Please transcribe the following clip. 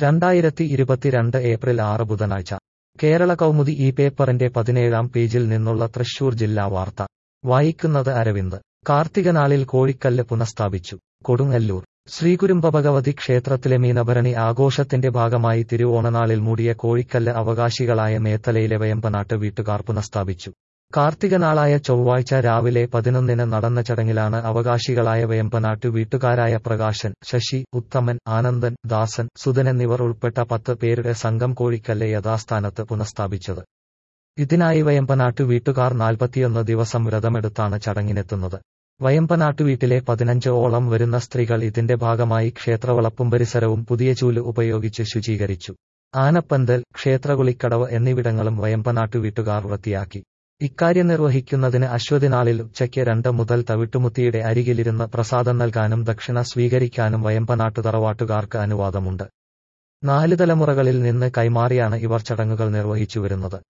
രണ്ടായിരത്തി ഇരുപത്തിരണ്ട് ഏപ്രിൽ ആറ് ബുധനാഴ്ച കേരള കൗമുദി ഈ പേപ്പറിന്റെ പതിനേഴാം പേജിൽ നിന്നുള്ള തൃശൂർ ജില്ലാ വാർത്ത വായിക്കുന്നത് അരവിന്ദ് കാർത്തികനാളിൽ കോഴിക്കല്ല് പുനഃസ്ഥാപിച്ചു കൊടുങ്ങല്ലൂർ ശ്രീകുരുമ്പ ഭഗവതി ക്ഷേത്രത്തിലെ മീനഭരണി ആഘോഷത്തിന്റെ ഭാഗമായി തിരുവോണനാളിൽ മൂടിയ കോഴിക്കല്ല് അവകാശികളായ മേത്തലയിലെ വയമ്പനാട്ട് വീട്ടുകാർ പുനഃസ്ഥാപിച്ചു കാർത്തികനാളായ ചൊവ്വാഴ്ച രാവിലെ പതിനൊന്നിന് നടന്ന ചടങ്ങിലാണ് അവകാശികളായ വയമ്പനാട്ടു വീട്ടുകാരായ പ്രകാശൻ ശശി ഉത്തമൻ ആനന്ദൻ ദാസൻ സുധൻ എന്നിവർ ഉൾപ്പെട്ട പത്ത് പേരുടെ സംഘം കോഴിക്കല്ല് യഥാസ്ഥാനത്ത് പുനഃസ്ഥാപിച്ചത് ഇതിനായി വയമ്പനാട്ടു വീട്ടുകാർ നാൽപ്പത്തിയൊന്ന് ദിവസം വ്രതമെടുത്താണ് ചടങ്ങിനെത്തുന്നത് വയമ്പനാട്ടു വീട്ടിലെ പതിനഞ്ച് ഓളം വരുന്ന സ്ത്രീകൾ ഇതിന്റെ ഭാഗമായി ക്ഷേത്രവളപ്പും പരിസരവും പുതിയ ചൂല് ഉപയോഗിച്ച് ശുചീകരിച്ചു ആനപ്പന്തൽ ക്ഷേത്രകുളിക്കടവ് എന്നിവിടങ്ങളും വയമ്പനാട്ടു വീട്ടുകാർ വൃത്തിയാക്കി ഇക്കാര്യം നിർവഹിക്കുന്നതിന് അശ്വതിനാളിൽ ഉച്ചയ്ക്ക് രണ്ട് മുതൽ തവിട്ടുമുത്തിയുടെ അരികിലിരുന്ന് പ്രസാദം നൽകാനും ദക്ഷിണ സ്വീകരിക്കാനും വയമ്പനാട്ടു തറവാട്ടുകാർക്ക് അനുവാദമുണ്ട് നാല് തലമുറകളിൽ നിന്ന് കൈമാറിയാണ് ഇവർ ചടങ്ങുകൾ നിർവഹിച്ചു വരുന്നത്